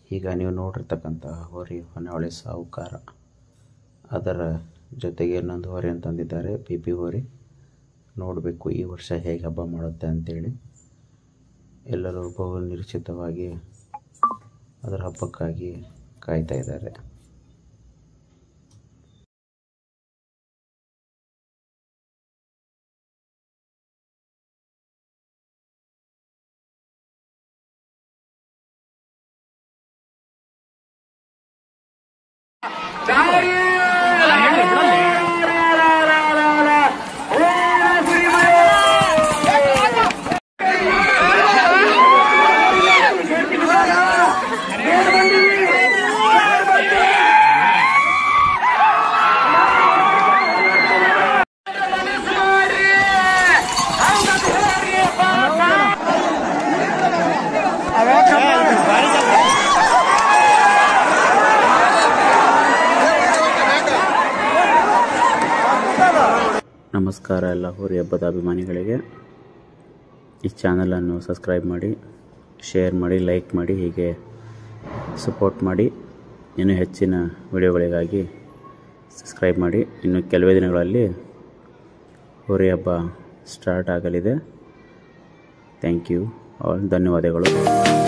ಈಗ ನೀವು ನೋಡಿರ್ತಕ್ಕಂಥ ಹೋರಿ ಹೊನ್ನಾವಳಿ ಸಾಹುಕಾರ ಅದರ ಜೊತೆಗೆ ಇನ್ನೊಂದು ಹೋರಿಯನ್ನು ತಂದಿದ್ದಾರೆ ಪಿ ಪಿ ಹೋರಿ ನೋಡಬೇಕು ಈ ವರ್ಷ ಹೇಗೆ ಹಬ್ಬ ಮಾಡುತ್ತೆ ಅಂತೇಳಿ ಎಲ್ಲರೂ ಬಹು ನಿರೀಕ್ಷಿತವಾಗಿ ಅದರ ಹಬ್ಬಕ್ಕಾಗಿ ಕಾಯ್ತಾ ಇದ್ದಾರೆ ನಮಸ್ಕಾರ ಎಲ್ಲ ಹೋರಿ ಹಬ್ಬದ ಅಭಿಮಾನಿಗಳಿಗೆ ಈ ಚಾನಲನ್ನು ಸಬ್ಸ್ಕ್ರೈಬ್ ಮಾಡಿ ಶೇರ್ ಮಾಡಿ ಲೈಕ್ ಮಾಡಿ ಹೀಗೆ ಸಪೋರ್ಟ್ ಮಾಡಿ ಇನ್ನೂ ಹೆಚ್ಚಿನ ವಿಡಿಯೋಗಳಿಗಾಗಿ ಸಬ್ಸ್ಕ್ರೈಬ್ ಮಾಡಿ ಇನ್ನು ಕೆಲವೇ ದಿನಗಳಲ್ಲಿ ಹೋರಿ ಹಬ್ಬ ಸ್ಟಾರ್ಟ್ ಆಗಲಿದೆ ಥ್ಯಾಂಕ್ ಯು ಆಲ್ ಧನ್ಯವಾದಗಳು